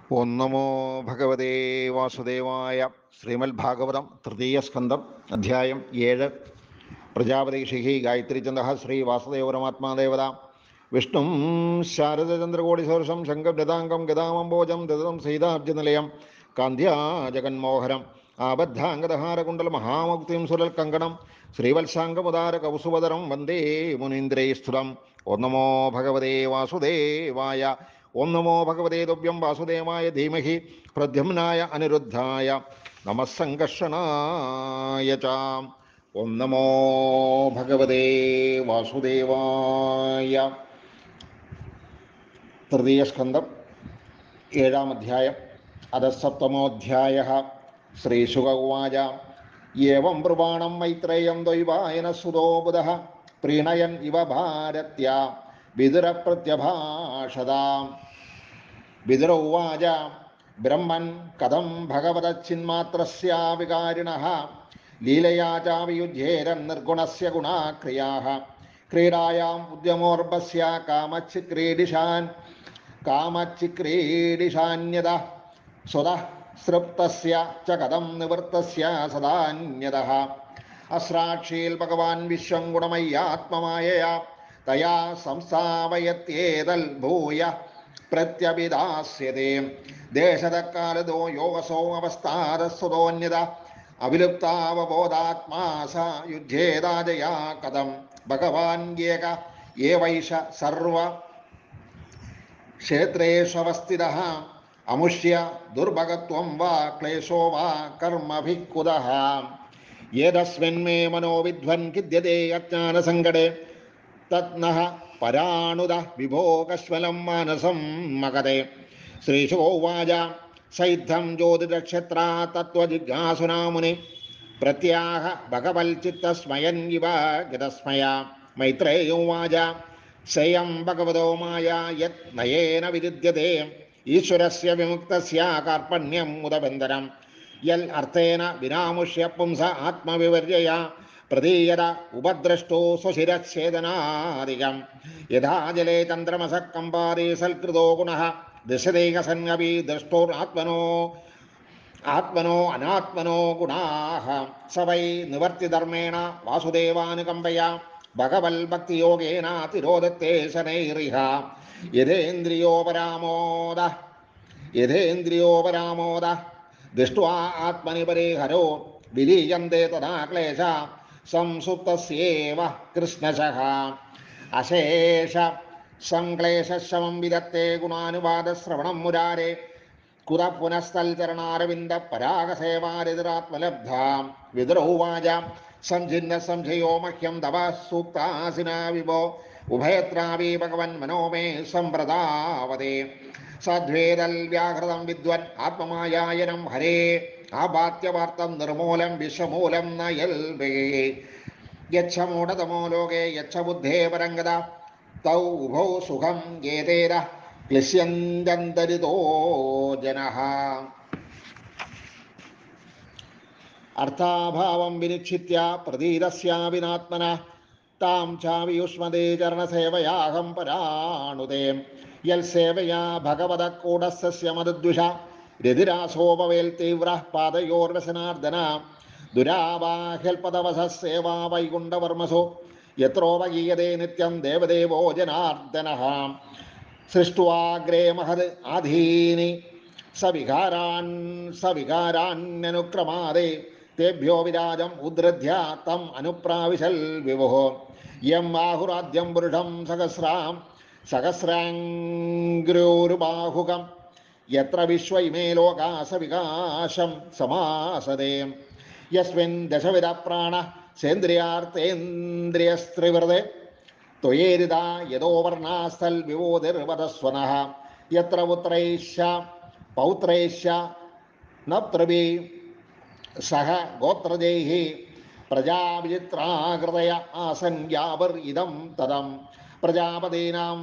ഓം നമോ ഭഗവതേ വാസുദേവായ ശ്രീമദ് ഭാഗവതം തൃതീയ സ്കന്ധം അധ്യായം ഏഴ് പ്രജാപതി ഷിഹി ഗായത്രി ചന്ദ ശ്രീ വാസുദേവരമാത്മാദേവത വിഷ്ണും ശാരദചന്ദ്രകോടിസദൃശം ശങ്കബ്ദതാംഗം ഗതാമംബോജം ദതം സീതാബ്ജനിലയം കാന്ധ്യാ ജഗന്മോഹനം ആബദ്ധാംഗദഹാരകുണ്ടല മഹാമുക്തിം സുരൽ കങ്കണം ശ്രീവത്സാംഗമുദാര കൗസുവതരം വന്ദേ മുനീന്ദ്രൈസ്തുതം ഓം നമോ ഭഗവതേ വാസുദേവായ ഓം നമോ ഭഗവതേ തുഭ്യം വാസുദേവായ ധീമഹി പ്രദ്യുമ്നായ അനിരുദ്ധായ നമസ്സംഘർഷണായ ച ഓം നമോ ഭഗവതേ വാസുദേവായ തൃതീയസ്കന്ധം ഏഴാം അധ്യായം അധസപ്തമോധ്യായ ശ്രീശുക ഉവാച ഏവം ബ്രുവാണം മൈത്രേയം ദ്വൈവായന സുതോ ബുധ പ്രീണയൻ ഇവ ഭാരത്യ വിതുരപ്രത്യഭാഷതാം വിതുര ഉവാച ബ്രഹ്മൻ കഥം ഭഗവതച്ചിന്മാത്രസ്യ വികാരിണഃ ലീലയാ ചാവിയുജ്യേരൻ നിർഗുണസ്യ ഗുണാക്രിയാः ക്രീഡായാം ഉദ്യമോർഭസ്യ കാമച്ചിക്രീഡിഷാൻ കാമച്ചിക്രീഡിഷാന്യത സ്വതഃ സൃപ്തസ്യ ച കഥം നിവൃത്തസ്യ സദാന്യതഃ അസ്രാക്ഷീൽ ഭഗവാൻ വിശ്വം ഗുണമയ്യാത്മമായയാ തയാ സംസ്ഥാവയത്യേതൽ ഭൂയ പ്രത്യഭിദാസ്യതേ ദേശതക്കാലതോ യോഗസോ അവസ്ഥാരസ്വതോന്യത അവിലുപ്താവബോധാത്മാ സ യുദ്ധേതാജയാ കഥം ഭഗവാൻ ഏക ഏവൈഷ സർവ ക്ഷേത്രേഷവസ്ഥിത അമുഷ്യ ദുർഭഗത്വം വാ ക്ലേശോ വാ കർമ്മഭിः കുതഃ ഏതസ്മിന്മേ മനോ വിധ്വൻ ഖിദ്യത്തെ അജ്ഞാനസങ്കടേ തത്നഃ പരാണുത വിഭോ കശ്വലം മാനസം മകതെ ശ്രീശുവാച സൈദ്ധം ജ്യോതിരക്ഷത്രാ തത്വജിജ്ഞാസുനാമുനി പ്രത്യാഹ ഭഗവൽചിത്തസ്മയൻ ഇവ ഗതസ്മയ മൈത്രേയോവാച സ്വയം ഭഗവതോ മായ യത് നയേന വിരുദ്ധ്യത്തെ ഈശ്വരസ്യ വിമുക്തസ്യ കാർപ്പണ്യം മുദബന്ധനം യൽ അർത്ഥേന വിനാമുഷ്യ പുംസ ആത്മവിവർജയ പ്രതീയത ഉപദ്രഷ്ടോ സ്വശിരച്ഛേദനാദികം യഥാ ജലേ ചന്ദ്രമസ കമ്പാദേ സൽകൃതോ ഗുണഃ ദശദേഹസന്നപി ദൃഷ്ടോരാത്മനോ ആത്മനോ അനാത്മനോ ഗുണാഹ സ വൈ നിവർത്തിധർമ്മേണ വാസുദേവാനുകമ്പയ ഭഗവൽ ഭക്തിയോഗേന തിരോധത്തെ ശനൈറിഹ യഥേന്ദ്രിയോപരാമോദ യഥേന്ദ്രിയോപരാമോദ ദൃഷ്ട്വാ ആത്മനി പരേ ഹരോ വിലീയന്തെ തഥാ ക്ലേശ സംസുപ്തസ്യേവ കൃഷ്ണശഃ അശേഷ സംക്ലേശമം വിദത്തെ ഗുണാനുവാദശ്രവണം മുരാരെ കുത പുനഃസ്ഥൽചരണാരവിന്ദ പരാഗസേവാരിതരാത്മലബ്ധാം വിതുരൗവാച സംഛിന്ന സംശയോ മഹ്യം തവ സൂക്താസിനാ വിഭോ ഉഭയത്രാവി ഭഗവൻ മനോമേ സമ്പ്രദാവതേ സദ്വേദൽ വ്യാഹൃതം വിദ്വൻ ആത്മമായായനം ഹരേ ആപാത്യവാർത്തം നിർമൂലം വിശ്വമൂലം നയൽ യച്ഛമൂഢതമോ ലോകേ യച്ഛ ബുദ്ധേ പരംഗത തൗ ഉഭൗ സുഖം ഏതേര ക്ലിശ്യന്തരിതോ ജനഃ അർത്ഥാഭാവം വിനിക്ഷിത്യ പ്രതീരസ്യാവിനാത്മന താം ചാവിയുഷ്മതേ ചരണസേവയാഹം പരാണുതേ യൽസേവയാ ഭഗവത കൂടസ്യ മദ്വിഷ രതിരാസോപവേൽ തീവ്ര പാദയോർവസനാർദ്ദന ദുരാവാഹ്യൽപദവസേവാ വൈകുണ്ഠവർമ്മസോ യത്രോപഗീയതേ നിത്യം ദേവദേവോ ജനാർദ്ദന സൃഷ്ടുവാഗ്രേ മഹത് ആധീനി സവികാരാൻ സവികാരാന്യനുക്രമാദേ തേഭ്യോ വിരാജം ഉദ്ധൃത്യ തം അനുപ്രാവിശൽ വിഭോ യം ആഹുരാദ്യം പുരുഷം സഹസ്രാം സഹസ്രാംഗ്രോരുബാഹുകം യത്ര വിശ്വ ഇമേ ലോകാസവികാശം സമാസതേ യസ്മിൻ ദശവിധ പ്രാണ സേന്ദ്രിയാർത്ഥേന്ദ്രിയസ്ത്രിവൃതേ ത്വയേരിത യതോ വർണ്ണാസ്ഥൽ വിവോതിർവതസ്വനഃ യത്ര പുത്രൈശ പൗത്രൈശ നപ്തൃവി സഹ ഗോത്രജൈः പ്രജാവിചിത്രാകൃതയ ആസൻ യാവർ ഇതം തദം പ്രജാപതീനാം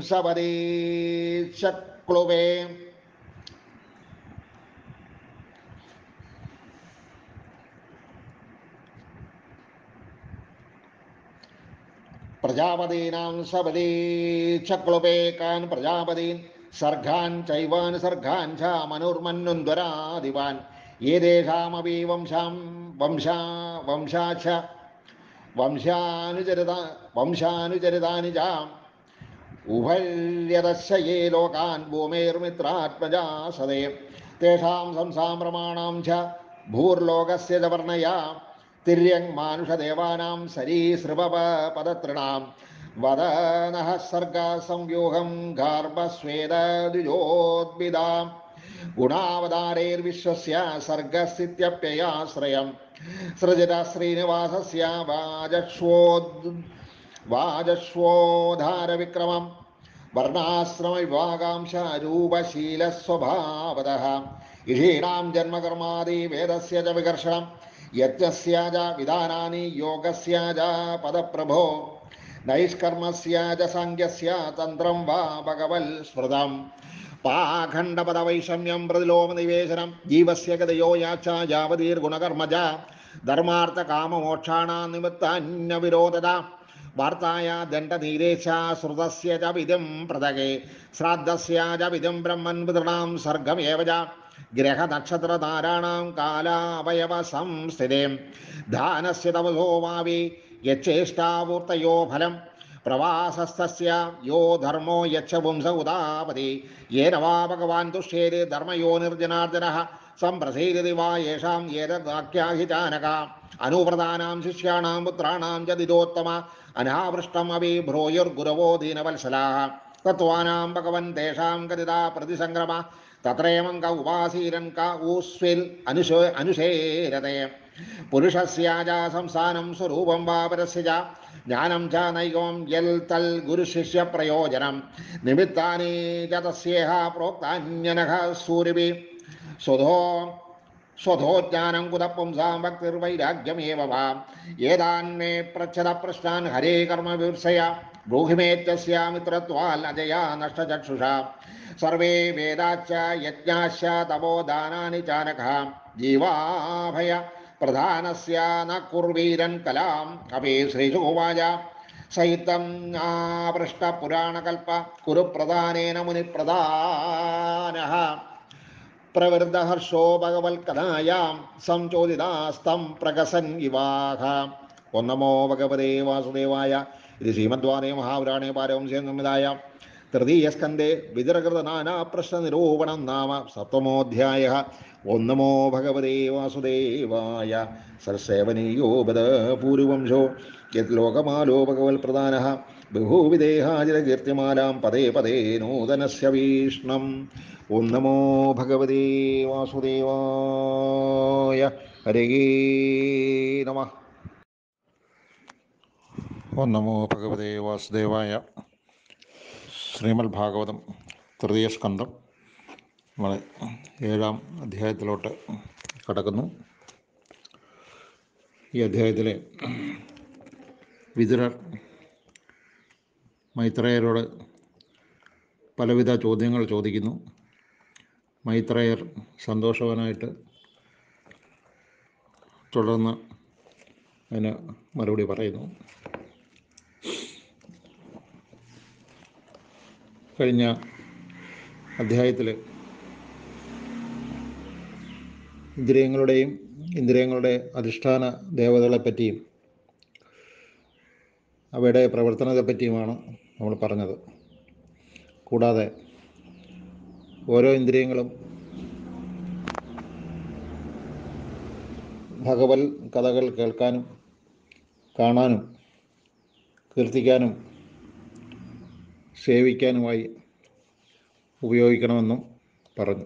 ശബരീശക്ലുവേ പ്രജാപതീനാം സബലീ ചക്ലുപേകാൻ പ്രജാപതീൻ സർഗാൻ ചൈവാനുസർഗാൻ ച മനുർമന്നുന്ദ്വരാദിവാൻ ഏതേഷാമപി വംശാം വംശാ വംശാച്ച വംശാനുചരിത വംശാനുചരിതാനി ച ഉഭര്യതശ്ച യേ ലോകാൻ ഭൂമേർമിത്രാത്മജാ സദേ തേഷാം സംസാമ്രമാണാം ച ഭൂർലോകസ്യ ച വർണ്ണയാ തിര്യങ് മാനുഷദേവാനാം സരീസൃപപദതൃണാം വദനഃ സർഗ സംവ്യൂഹം ഗാർഭസ്വേദുജോദ്ഭിദാം ഗുണാവതാരൈർവിശ്വസ്യ സർഗസ്ഥിത്യപ്യയാശ്രയം സൃജത ശ്രീനിവാസസ്യ വാജക്ഷ്വോദ് വാജശ്വോധാരവിക്രമം വർണ്ണാശ്രമവിഭാഗാംശ രൂപശീലസ്വഭാവതഃ ഇഷീണാം ജന്മകർമാദി വേദസ്യ ച വികർഷണം യജ്ഞസ്യ ച വിധാനാനി യോഗസ്യ ച പദപ്രഭോ നൈഷ്കർമ്മസ്യ ച സാങ്ക്യസ്യ തന്ത്രം വാ ഭഗവൽ സ്മൃതം പാഖണ്ഡപദവൈഷമ്യം പ്രതിലോമനിവേശനം ജീവസ്യ ഗതയോ യാച്ച യാവതീർഗുണകർമ്മജ ധർമാർത്ഥകാമമോക്ഷാണ നിമിത്താന്യവിരോധത വാർത്തായ ദണ്ഡനീരേശ ശ്രുതസ്യ ച വിധം പ്രതകേ ശ്രാദ്ധസ്യ ച വിധം ബ്രഹ്മൻ പിതൃണാം സർഗമേവ ച ഗ്രഹനക്ഷത്രതാരാണാം കാലാവയവ സംസ്ഥിതേ ധാനസ്യ തമസോ വാവി യച്ചേഷ്ടാവൂർത്തയോ ഫലം പ്രവാസസ്ഥസ്യ യോ ധർമ്മോ യച്ഛ പുംസ ഉദാപതി യേന വാ ഭഗവാൻ തുഷ്യേത് ധർമ്മയോ നിർജനാർദ്ദന സംപ്രസീരതി വാ യേഷാം ഏതദാഖ്യാഹി ചാനക അനുവ്രതാനാം ശിഷ്യാണാം പുത്രാണാം ച ദിതോത്തമ അനാവൃഷ്ടം അപി ഭ്രൂയുർഗുരവോ ദീനവത്സലാः തത്വാനാം ഭഗവൻ തേഷാം കതിതാ പ്രതിസംക്രമ തത്രേമം ക ഉപാസീരൻ ക ഊസ്വിൽ അനുശോ അനുശേരത്തെ പുരുഷസ്യാജ സംസ്ഥാനം സ്വരൂപം വാ പരസ്യ ച ജ്ഞാനം ച നൈകമം യൽ തൽ ഗുരുശിഷ്യ പ്രയോജനം നിമിത്താനി ച തസ്യേഹ പ്രോക്താന്യനഃ സൂരിഭി സ്വധോ സ്വധോജ്ഞാനം കുതപുംസാം ഭക്തിർവൈരാഗ്യമേവ വാ ഏതാന്മേ പ്രച്ഛത പ്രശ്നാൻ ഹരേ കർമ്മ വിവത്സയ ബ്രൂഹിമേത്യസ്യ മിത്രത്വാൽ അജയാ നഷ്ടചക്ഷുഷ സർവേ വേദാച്ച യജ്ഞാശ്ച തപോ ദാനാനി ചാനക ജീവാഭയ പ്രധാനസ്യ ന കുർവീരൻ കലാം അപി ശ്രീശുവാച സഹിതം ആപൃഷ്ടപുരാണകൽപ്പ കുരു പ്രധാനേന മുനിപ്രധാന പ്രവൃദ്ധഹർഷോ ഭഗവത്കഥായാം സംചോദിതാസ്തം പ്രകസൻ ഇവാഹ ഒന്നമോ ഭഗവതേ വാസുദേവായ ഇത് ശ്രീമദ്വാരേ മഹാപുരാണേ പാരവംശേ നിർമ്മിതായ തൃതീയസ്കന്ധേ വിതരകൃതനാനാപ്രശ്നനിരൂപണം നാമ സപ്തമോധ്യായ ഒന്നമോ ഭഗവതേ വാസുദേവായ സൽസേവനീയോ ബദ പൂർവംശോ യത് ലോകമാലോ ഭഗവത്പ്രധാന ബഹുവിദേഹാചിരകീർത്തിമാലാം പദേ പദേ നൂതനസ്യ വീഷ്ണം ഓം നമോ ഭഗവതേ വാസുദേവായ ഹരേ നമ ഓം നമോ ഭഗവതേ വാസുദേവായ ശ്രീമദ് ഭാഗവതം തൃതീയ സ്കന്ധം നമ്മൾ ഏഴാം അധ്യായത്തിലോട്ട് കടക്കുന്നു ഈ അധ്യായത്തിലെ വിതുരർ മൈത്രേയരോട് പലവിധ ചോദ്യങ്ങൾ ചോദിക്കുന്നു മൈത്രേയർ സന്തോഷവാനായിട്ട് തുടർന്ന് അതിന് മറുപടി പറയുന്നു കഴിഞ്ഞ അധ്യായത്തിൽ ഇന്ദ്രിയങ്ങളുടെയും ഇന്ദ്രിയങ്ങളുടെ അധിഷ്ഠാന ദേവതകളെപ്പറ്റിയും അവയുടെ പ്രവർത്തനത്തെപ്പറ്റിയുമാണ് നമ്മൾ പറഞ്ഞത് കൂടാതെ ഓരോ ഇന്ദ്രിയങ്ങളും ഭഗവത് കഥകൾ കേൾക്കാനും കാണാനും കീർത്തിക്കാനും സേവിക്കാനുമായി ഉപയോഗിക്കണമെന്നും പറഞ്ഞു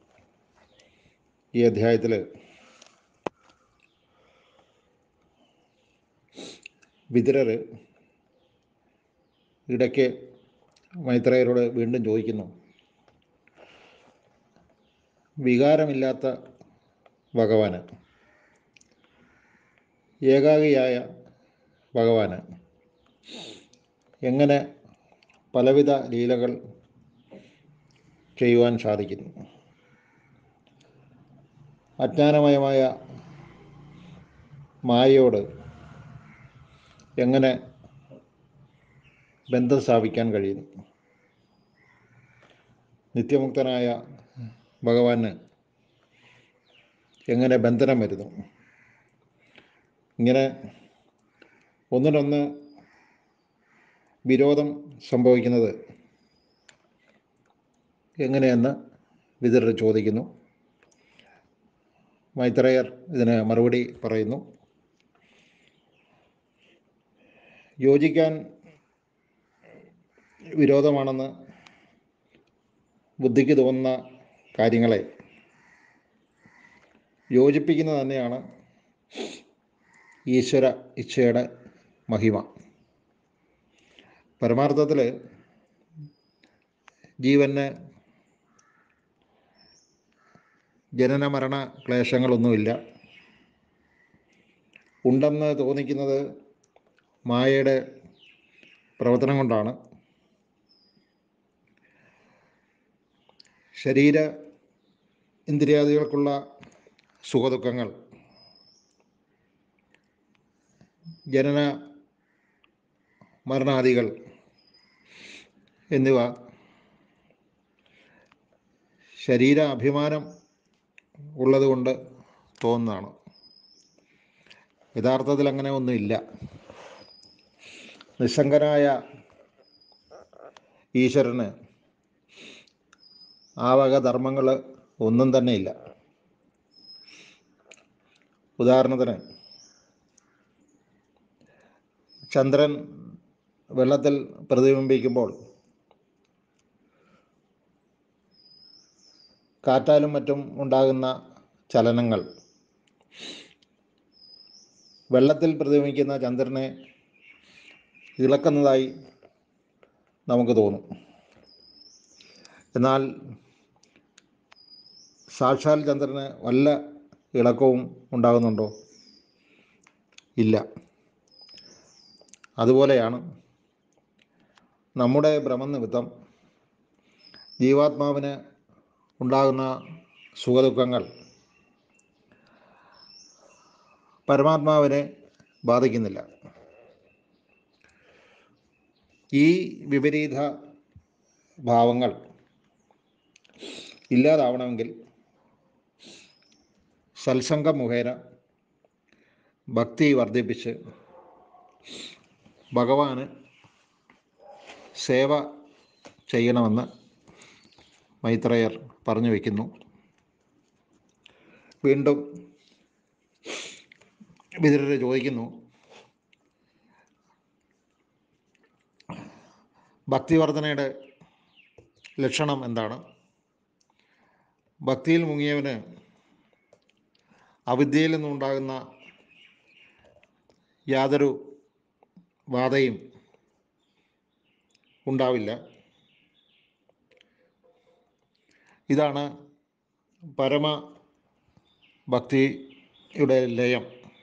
ഈ അധ്യായത്തിൽ വിതുരർ ഇടയ്ക്ക് മൈത്രേയരോട് വീണ്ടും ചോദിക്കുന്നു വികാരമില്ലാത്ത ഭഗവാന് ഏകാഗിയായ ഭഗവാന് എങ്ങനെ പലവിധ ലീലകൾ ചെയ്യുവാൻ സാധിക്കുന്നു അജ്ഞാനമയമായ മായയോട് എങ്ങനെ ബന്ധം സ്ഥാപിക്കാൻ കഴിയുന്നു നിത്യമുക്തനായ ഭഗവാന് എങ്ങനെ ബന്ധനം വരുന്നു ഇങ്ങനെ ഒന്നിനൊന്ന് വിരോധം സംഭവിക്കുന്നത് എങ്ങനെയെന്ന് വിതുരർ ചോദിക്കുന്നു മൈത്രേയർ ഇതിന് മറുപടി പറയുന്നു യോജിക്കാൻ വിരോധമാണെന്ന് ബുദ്ധിക്ക് തോന്നുന്ന കാര്യങ്ങളെ യോജിപ്പിക്കുന്നത് തന്നെയാണ് ഈശ്വര ഇച്ഛയുടെ മഹിമ പരമാർത്ഥത്തിൽ ജീവന് ജനന മരണ ക്ലേശങ്ങളൊന്നുമില്ല ഉണ്ടെന്ന് തോന്നിക്കുന്നത് മായയുടെ പ്രവർത്തനം കൊണ്ടാണ് ശരീര ഇന്ദ്രിയാദികൾക്കുള്ള സുഖദുഃഖങ്ങൾ ജനന മരണാദികൾ എന്നിവ ശരീര അഭിമാനം ഉള്ളതുകൊണ്ട് തോന്നുന്നതാണ് യഥാർത്ഥത്തിൽ അങ്ങനെ ഒന്നുമില്ല നിസ്സംഗനായ ഈശ്വരന് ആ വക ധർമ്മങ്ങൾ ഒന്നും തന്നെ ഇല്ല ഉദാഹരണത്തിന് ചന്ദ്രൻ വെള്ളത്തിൽ പ്രതിബിംബിക്കുമ്പോൾ കാറ്റാലും മറ്റും ഉണ്ടാകുന്ന ചലനങ്ങൾ വെള്ളത്തിൽ പ്രതിബിംബിക്കുന്ന ചന്ദ്രനെ ഇളക്കുന്നതായി നമുക്ക് തോന്നും എന്നാൽ സാക്ഷാൽ ചന്ദ്രന് വല്ല ഇളക്കവും ഉണ്ടാകുന്നുണ്ടോ ഇല്ല അതുപോലെയാണ് നമ്മുടെ ഭ്രമനിമിത്തം ജീവാത്മാവിന് ഉണ്ടാകുന്ന സുഖദുഃഖങ്ങൾ പരമാത്മാവിനെ ബാധിക്കുന്നില്ല ഈ വിപരീത ഭാവങ്ങൾ ഇല്ലാതാവണമെങ്കിൽ സത്സംഗം മുഖേന ഭക്തി വർദ്ധിപ്പിച്ച് ഭഗവാന് സേവ ചെയ്യണമെന്ന് മൈത്രേയർ പറഞ്ഞു വയ്ക്കുന്നു വീണ്ടും വിതുരർ ചോദിക്കുന്നു ഭക്തിവർദ്ധനയുടെ ലക്ഷണം എന്താണ് ഭക്തിയിൽ മുങ്ങിയവന് അവിദ്യയിൽ നിന്നുണ്ടാകുന്ന യാതൊരു ബാധയും ഉണ്ടാവില്ല ഇതാണ് പരമ ഭക്തിയുടെ ലയം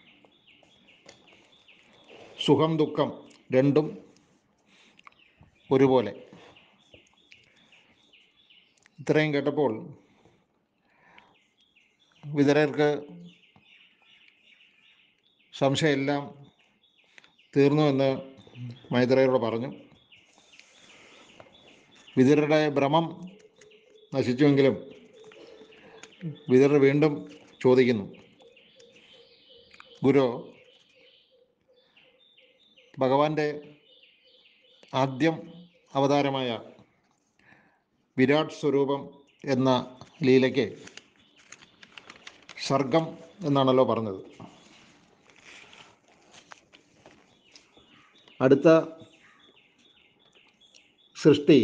സുഖം ദുഃഖം രണ്ടും ഒരുപോലെ ഇത്രയും കേട്ടപ്പോൾ വിതരർക്ക് സംശയമെല്ലാം തീർന്നുവെന്ന് മൈത്രേയരോട് പറഞ്ഞു വിതുരരുടെ ഭ്രമം നശിച്ചുവെങ്കിലും വിതുരർ വീണ്ടും ചോദിക്കുന്നു ഗുരു ഭഗവാന്റെ ആദ്യം അവതാരമായ വിരാട് സ്വരൂപം എന്ന ലീലയ്ക്ക് സർഗം എന്നാണല്ലോ പറഞ്ഞത് അടുത്ത സൃഷ്ടി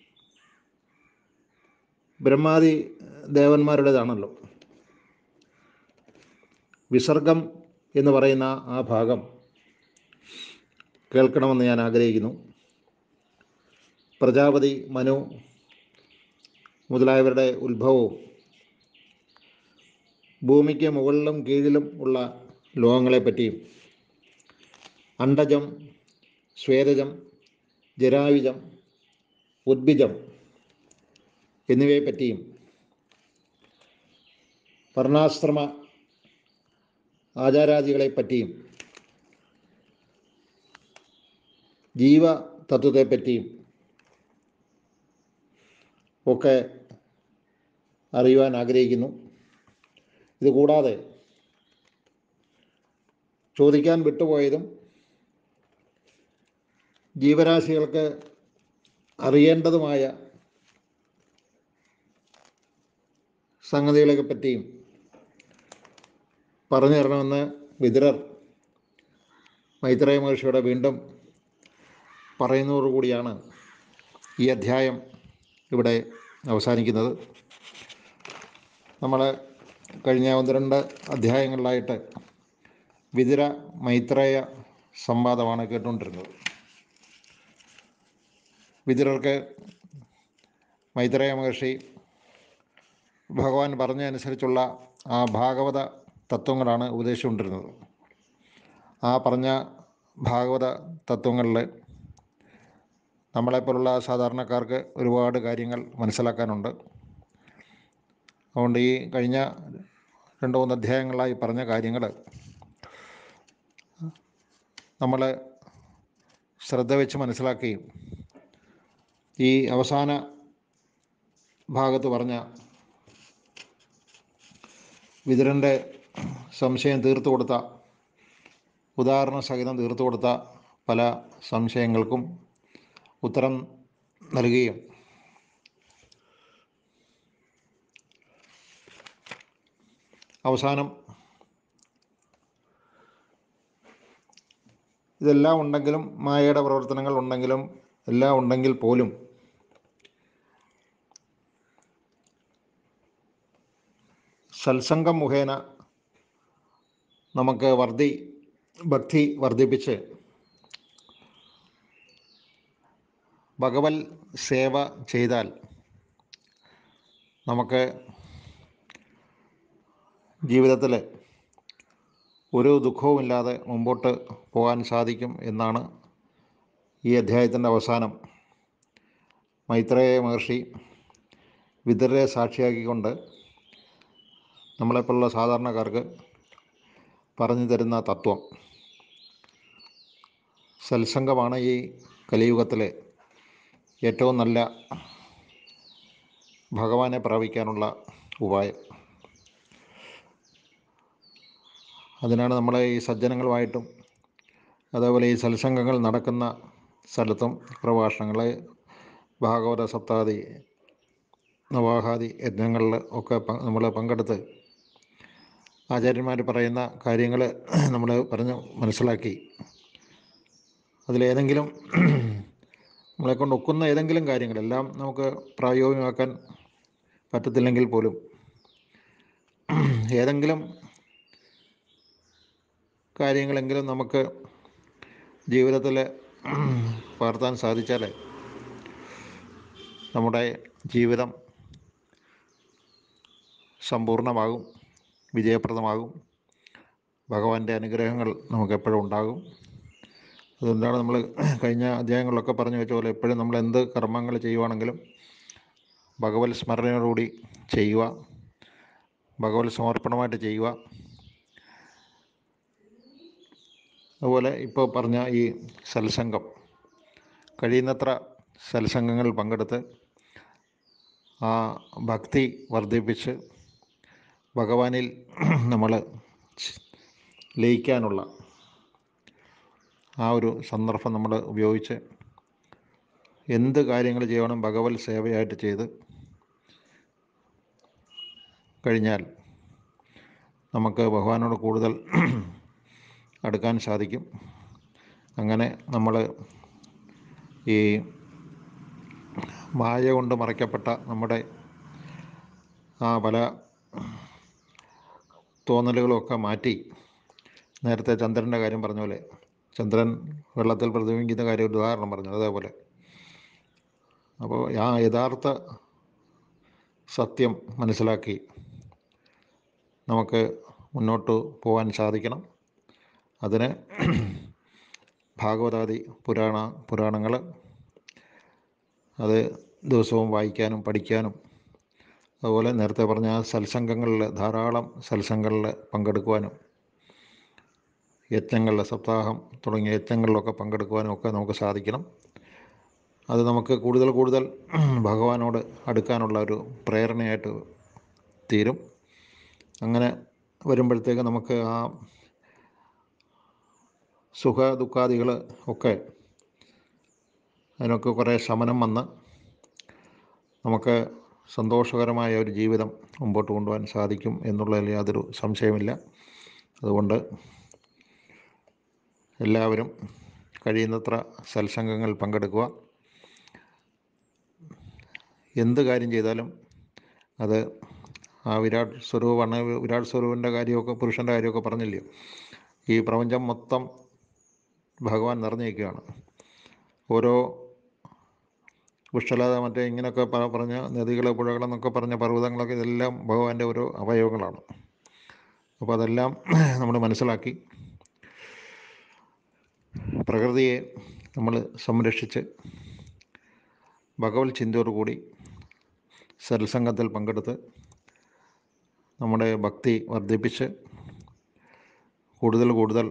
ബ്രഹ്മാദി ദേവന്മാരുടേതാണല്ലോ വിസർഗം എന്ന് പറയുന്ന ആ ഭാഗം കേൾക്കണമെന്ന് ഞാൻ ആഗ്രഹിക്കുന്നു പ്രജാപതി മനു മുതലായവരുടെ ഉത്ഭവവും ഭൂമിക്ക് മുകളിലും കീഴിലും ഉള്ള ലോകങ്ങളെപ്പറ്റിയും അണ്ടജം ശ്വേതജം ജരായുജം ഉദ്ഭിജം എന്നിവയെപ്പറ്റിയും വർണ്ണാശ്രമ ആചാരാദികളെപ്പറ്റിയും ജീവതത്വത്തെപ്പറ്റിയും ഒക്കെ അറിയുവാൻ ആഗ്രഹിക്കുന്നു ഇതുകൂടാതെ ചോദിക്കാൻ വിട്ടുപോയതും ജീവരാശികൾക്ക് അറിയേണ്ടതുമായ സംഗതികളെ പറ്റിയും പറഞ്ഞു തരണമെന്ന് വിതുരർ മൈത്രേയ മഹർഷിയോടെ വീണ്ടും പറയുന്നതോടുകൂടിയാണ് ഈ അധ്യായം ഇവിടെ അവസാനിക്കുന്നത് നമ്മൾ കഴിഞ്ഞ ഒന്ന് രണ്ട് അധ്യായങ്ങളിലായിട്ട് വിതുര മൈത്രേയ സംവാദമാണ് കേട്ടുകൊണ്ടിരുന്നത് വിതുരർക്ക് മൈത്രേയ മഹർഷി ഭഗവാൻ പറഞ്ഞതനുസരിച്ചുള്ള ആ ഭാഗവത തത്വങ്ങളാണ് ഉപദേശിച്ചുകൊണ്ടിരുന്നത് ആ പറഞ്ഞ ഭാഗവത തത്വങ്ങളിൽ നമ്മളെപ്പോലുള്ള സാധാരണക്കാർക്ക് ഒരുപാട് കാര്യങ്ങൾ മനസ്സിലാക്കാനുണ്ട് അതുകൊണ്ട് ഈ കഴിഞ്ഞ രണ്ട് മൂന്ന് അധ്യായങ്ങളായി പറഞ്ഞ കാര്യങ്ങൾ നമ്മൾ ശ്രദ്ധ വെച്ച് മനസ്സിലാക്കുകയും ഈ അവസാന ഭാഗത്ത് പറഞ്ഞ വിതുരൻ്റെ സംശയം തീർത്തു കൊടുത്ത ഉദാഹരണ സഹിതം തീർത്തു കൊടുത്ത പല സംശയങ്ങൾക്കും ഉത്തരം നൽകുകയും അവസാനം ഇതെല്ലാം ഉണ്ടെങ്കിലും മായയുടെ പ്രവർത്തനങ്ങൾ ഉണ്ടെങ്കിലും എല്ലാം ഉണ്ടെങ്കിൽ പോലും സത്സംഗം മുഖേന നമുക്ക് വർദ്ധി ഭക്തി വർദ്ധിപ്പിച്ച് ഭഗവത് സേവ ചെയ്താൽ നമുക്ക് ജീവിതത്തിൽ ഒരു ദുഃഖവുമില്ലാതെ മുമ്പോട്ട് പോകാൻ സാധിക്കും എന്നാണ് ഈ അധ്യായത്തിൻ്റെ അവസാനം മൈത്രേയ മഹർഷി വിതുരരെ സാക്ഷിയാക്കിക്കൊണ്ട് നമ്മളെപ്പോലുള്ള സാധാരണക്കാർക്ക് പറഞ്ഞു തരുന്ന തത്വം സത്സംഗമാണ് ഈ കലിയുഗത്തിലെ ഏറ്റവും നല്ല ഭഗവാനെ പ്രാപിക്കാനുള്ള ഉപായം അതിനാണ് നമ്മളെ ഈ സജ്ജനങ്ങളുമായിട്ടും അതേപോലെ ഈ സത്സംഗങ്ങൾ നടക്കുന്ന സ്ഥലത്തും പ്രഭാഷണങ്ങൾ ഭാഗവത സപ്താദി നവാഹാദി യജ്ഞങ്ങളിൽ ഒക്കെ നമ്മൾ പങ്കെടുത്ത് ആചാര്യന്മാർ പറയുന്ന കാര്യങ്ങൾ നമ്മൾ പറഞ്ഞ് മനസ്സിലാക്കി അതിലേതെങ്കിലും നമ്മളെ കൊണ്ട് ഒക്കുന്ന ഏതെങ്കിലും കാര്യങ്ങളെല്ലാം നമുക്ക് പ്രായോഗികമാക്കാൻ പറ്റത്തില്ലെങ്കിൽ പോലും ഏതെങ്കിലും കാര്യങ്ങളെങ്കിലും നമുക്ക് ജീവിതത്തിൽ പകർത്താൻ സാധിച്ചാൽ നമ്മുടെ ജീവിതം സമ്പൂർണ്ണമാകും വിജയപ്രദമാകും ഭഗവാന്റെ അനുഗ്രഹങ്ങൾ നമുക്ക് എപ്പോഴും ഉണ്ടാകും അതുകൊണ്ടാണ് നമ്മൾ കഴിഞ്ഞ അധ്യായങ്ങളിലൊക്കെ പറഞ്ഞു വെച്ച പോലെ എപ്പോഴും നമ്മൾ എന്ത് കർമ്മങ്ങൾ ചെയ്യുവാണെങ്കിലും ഭഗവത് സ്മരണയോടുകൂടി ചെയ്യുക ഭഗവത് സമർപ്പണമായിട്ട് ചെയ്യുക അതുപോലെ ഇപ്പോൾ പറഞ്ഞ ഈ സത്സംഗം കഴിയുന്നത്ര സത്സംഗങ്ങളിൽ പങ്കെടുത്ത് ആ ഭക്തി വർദ്ധിപ്പിച്ച് ഭഗവാനിൽ നമ്മൾ ലയിക്കാനുള്ള ആ ഒരു സന്ദർഭം നമ്മൾ ഉപയോഗിച്ച് എന്ത് കാര്യങ്ങൾ ചെയ്യണം ഭഗവത് സേവയായിട്ട് ചെയ്ത് കഴിഞ്ഞാൽ നമുക്ക് ഭഗവാനോട് കൂടുതൽ അടുക്കാൻ സാധിക്കും അങ്ങനെ നമ്മൾ ഈ മായ കൊണ്ട് മറയ്ക്കപ്പെട്ട നമ്മുടെ ആ പല തോന്നലുകളൊക്കെ മാറ്റി നേരത്തെ ചന്ദ്രൻ്റെ കാര്യം പറഞ്ഞ പോലെ ചന്ദ്രൻ വെള്ളത്തിൽ പ്രതിബിംബിക്കുന്ന കാര്യം ഒരു ഉദാഹരണം പറഞ്ഞു അതേപോലെ അപ്പോൾ ആ യഥാർത്ഥ സത്യം മനസ്സിലാക്കി നമുക്ക് മുന്നോട്ട് പോകാൻ സാധിക്കണം അതിന് ഭാഗവതാദി പുരാണ പുരാണങ്ങൾ അത് ദിവസവും വായിക്കാനും പഠിക്കാനും അതുപോലെ നേരത്തെ പറഞ്ഞ ആ സത്സംഗങ്ങളിൽ ധാരാളം സത്സംഗങ്ങളിൽ പങ്കെടുക്കുവാനും യജ്ഞങ്ങളിൽ സപ്താഹം തുടങ്ങിയ യജ്ഞങ്ങളിലൊക്കെ പങ്കെടുക്കുവാനും ഒക്കെ നമുക്ക് സാധിക്കണം അത് നമുക്ക് കൂടുതൽ കൂടുതൽ ഭഗവാനോട് അടുക്കാനുള്ള ഒരു പ്രേരണയായിട്ട് തീരും അങ്ങനെ വരുമ്പോഴത്തേക്ക് നമുക്ക് ആ സുഖ ദുഃഖാദികൾ ഒക്കെ അതിനൊക്കെ കുറേ ശമനം വന്ന് നമുക്ക് സന്തോഷകരമായ ഒരു ജീവിതം മുമ്പോട്ട് കൊണ്ടുപോകാൻ സാധിക്കും എന്നുള്ളതിൽ യാതൊരു സംശയമില്ല അതുകൊണ്ട് എല്ലാവരും കഴിയുന്നത്ര സത്സംഗങ്ങൾ പങ്കെടുക്കുക എന്ത് കാര്യം ചെയ്താലും അത് ആ വിരാട് സ്വരൂപാണ് വിരാട് സ്വരൂപിൻ്റെ കാര്യമൊക്കെ പുരുഷൻ്റെ കാര്യമൊക്കെ പറഞ്ഞില്ലയോ ഈ പ്രപഞ്ചം മൊത്തം ഭഗവാൻ നിറഞ്ഞിരിക്കുകയാണ് ഓരോ വൃക്ഷലത മറ്റേ ഇങ്ങനെയൊക്കെ പ- പറഞ്ഞ നദികൾ പുഴകളെന്നൊക്കെ പറഞ്ഞ പർവ്വതങ്ങളൊക്കെ ഇതെല്ലാം ഭഗവാന്റെ ഓരോ അവയവങ്ങളാണ് അപ്പോൾ അതെല്ലാം നമ്മൾ മനസ്സിലാക്കി പ്രകൃതിയെ നമ്മൾ സംരക്ഷിച്ച് ഭഗവത് ചിന്തയോടുകൂടി സത്സംഗത്തിൽ പങ്കെടുത്ത് നമ്മുടെ ഭക്തി വർദ്ധിപ്പിച്ച് കൂടുതൽ കൂടുതൽ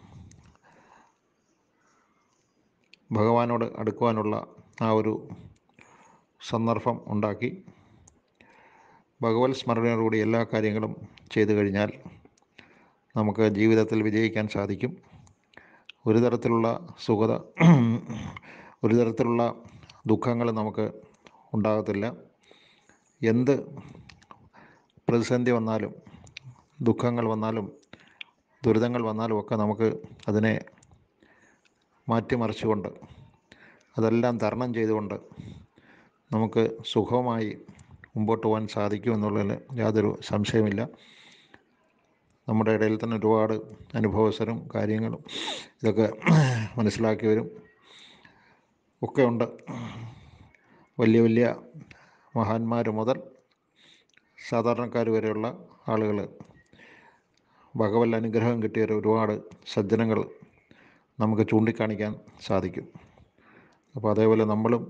ഭഗവാനോട് അടുക്കുവാനുള്ള ആ ഒരു സന്ദർഭം ഉണ്ടാക്കി ഭഗവത് സ്മരണയോടുകൂടി എല്ലാ കാര്യങ്ങളും ചെയ്തു കഴിഞ്ഞാൽ നമുക്ക് ജീവിതത്തിൽ വിജയിക്കാൻ സാധിക്കും ഒരു തരത്തിലുള്ള സുഖത ഒരു തരത്തിലുള്ള ദുഃഖങ്ങൾ നമുക്ക് ഉണ്ടാകത്തില്ല എന്ത് പ്രതിസന്ധി വന്നാലും ദുഃഖങ്ങൾ വന്നാലും ദുരിതങ്ങൾ വന്നാലും ഒക്കെ നമുക്ക് അതിനെ മാറ്റിമറിച്ചുകൊണ്ട് അതെല്ലാം തരണം ചെയ്തുകൊണ്ട് നമുക്ക് സുഖമായി മുമ്പോട്ട് പോകാൻ സാധിക്കും എന്നുള്ളതിൽ യാതൊരു സംശയമില്ല നമ്മുടെ ഇടയിൽ തന്നെ ഒരുപാട് അനുഭവസ്ഥരും കാര്യങ്ങളും ഇതൊക്കെ മനസ്സിലാക്കിയവരും ഒക്കെ ഉണ്ട് വലിയ വലിയ മഹാന്മാർ മുതൽ സാധാരണക്കാർ വരെയുള്ള ആളുകൾ ഭഗവത് അനുഗ്രഹം കിട്ടിയ ഒരുപാട് സജ്ജനങ്ങൾ നമുക്ക് ചൂണ്ടിക്കാണിക്കാൻ സാധിക്കും അപ്പോൾ അതേപോലെ നമ്മളും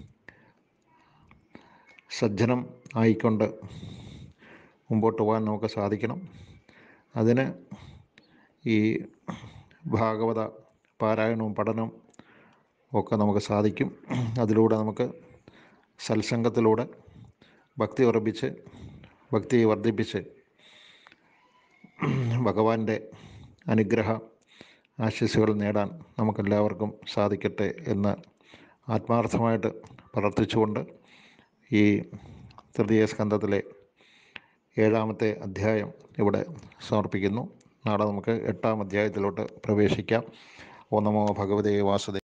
സജ്ജനം ആയിക്കൊണ്ട് മുമ്പോട്ട് പോകാൻ നമുക്ക് സാധിക്കണം അതിന് ഈ ഭാഗവത പാരായണവും പഠനവും ഒക്കെ നമുക്ക് സാധിക്കും അതിലൂടെ നമുക്ക് സത്സംഗത്തിലൂടെ ഭക്തി ഉറപ്പിച്ച് ഭക്തിയെ വർദ്ധിപ്പിച്ച് ഭഗവാന്റെ അനുഗ്രഹ ആശീസ്സുകൾ നേടാൻ നമുക്കെല്ലാവർക്കും സാധിക്കട്ടെ എന്ന് ആത്മാർത്ഥമായിട്ട് പ്രാർത്ഥിച്ചുകൊണ്ട് ഈ തൃതീയ സ്കന്ധത്തിലെ ഏഴാമത്തെ അധ്യായം ഇവിടെ സമർപ്പിക്കുന്നു നാളെ നമുക്ക് എട്ടാം അധ്യായത്തിലോട്ട് പ്രവേശിക്കാം ഓ നമോ ഭഗവതേ വാസുദേ